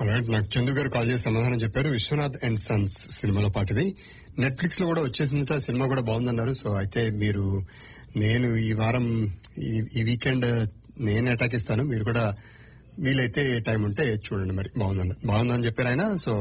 Alright, నాకు చందు గారు call చేసి సమాధానం చెప్పారు విశ్వనాథ్ అండ్ సన్స్ సినిమాలో పాటిది నెట్ఫ్లిక్స్ లో కూడా వచ్చేసింది ఆ సినిమా కూడా బాగుందన్నారు సో అయితే మీరు నేను ఈ వారం ఈ- ఈ వీకెండ్ నేను అటాక్ ఇస్తాను మీరు కూడా వీలైతే టైం ఉంటే చూడండి మరి బాగుందన్న బాగుందని చెప్పారు ఆయన సో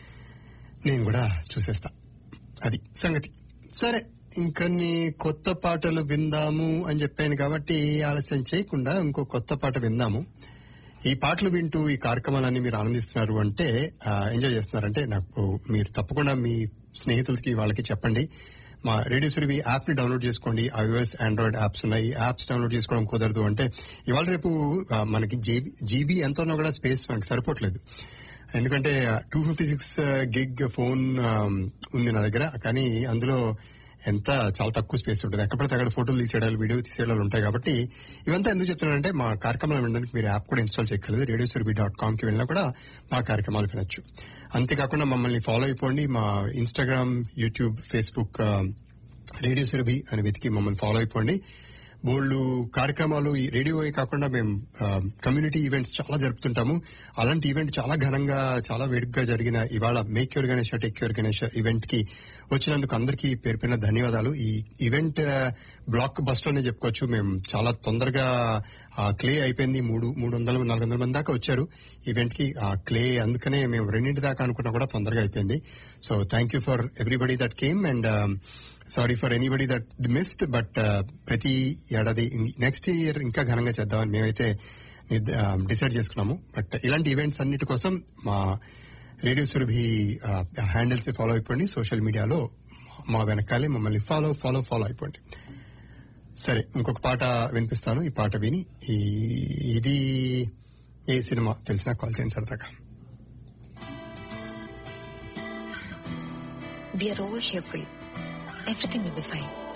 నేను కూడా చూసేస్తా అది సంగతి సరే ఇంకొన్ని కొత్త పాటలు విందాము అని చెప్పాను కాబట్టి ఆలస్యం చేయకుండా ఇంకో కొత్త పాట విందాము ఈ పాటలు వింటూ ఈ కార్యక్రమాలన్నీ మీరు ఆనందిస్తున్నారు అంటే ఆ, ఎంజాయ్ చేస్తున్నారంటే నాకు మీరు తప్పకుండా మీ స్నేహితులకి వాళ్ళకి చెప్పండి మా రేడియో సురభి యాప్ ని డౌన్లోడ్ చేసుకోండి ఐఓఎస్ ఆండ్రాయిడ్ యాప్స్ ఉన్నాయి ఈ యాప్స్ డౌన్లోడ్ చేసుకోవడం కుదరదు అంటే ఇవాళ రేపు ఆ, మనకి జీబీ ఎంత ఉన్నా కూడా స్పేస్ మనకి సరిపోవట్లేదు ఎందుకంటే two fifty six gig phone ఉంది నా దగ్గర కానీ అందులో ఎంత చాలా తక్కువ స్పేస్ ఉంటుంది ఎక్కడ పడితే అక్కడ ఫోటోలు తీసేయడాలు వీడియో తీసేయడాలు ఉంటాయి కాబట్టి ఇవంతా ఎందుకు చెప్తున్నానంటే మా కార్యక్రమాలు వినడానికి మీరు యాప్ కూడా ఇన్స్టాల్ చేయగలదు రేడియో సురభి డాట్ కామ్ కి వెళ్ళినా కూడా మా కార్యక్రమాలు వినొచ్చు అంతేకాకుండా మమ్మల్ని ఫాలో అయిపోండి మా Instagram YouTube Facebook radio Surabhi అని వెతికి మమ్మల్ని ఫాలో అయిపోండి బోల్డ్ కార్యక్రమాలు ఈ రేడియో కాకుండా మేము కమ్యూనిటీ ఈవెంట్స్ చాలా జరుపుతుంటాము అలాంటి ఈవెంట్ చాలా ఘనంగా చాలా వేడుకగా జరిగిన ఇవాళ make your Ganesh take your Ganesh event కి వచ్చినందుకు అందరికీ పేరు పేరున ధన్యవాదాలు ఈ ఈవెంట్ బ్లాక్ బస్టర్ అనే చెప్పుకోవచ్చు మేము చాలా తొందరగా క్లే అయిపోయింది మూడు మూడు వందల నాలుగు వందల మంది దాకా వచ్చారు ఈవెంట్ కి ఆ క్లే అందుకనే మేము రెండింటి దాకా అనుకున్నా కూడా తొందరగా అయిపోయింది so thank you for everybody that came and sorry for anybody that missed but ప్రతి ఏడాది నెక్స్ట్ ఇయర్ ఇంకా ఘనంగా చేద్దామని మేమైతే డిసైడ్ చేసుకున్నాము బట్ ఇలాంటి ఈవెంట్స్ అన్నిటి కోసం మా రేడియో సురభి హ్యాండిల్స్ ఫాలో అయిపోండి సోషల్ మీడియాలో మా వెనకాలే మమ్మల్ని ఫాలో ఫాలో ఫాలో అయిపోండి సరే ఇంకొక పాట వినిపిస్తాను ఈ పాట విని ఈ- ఇది ఏ సినిమా తెలిసినా కాల్ చేయండి సరదాగా We are all here for you. Everything will be fine.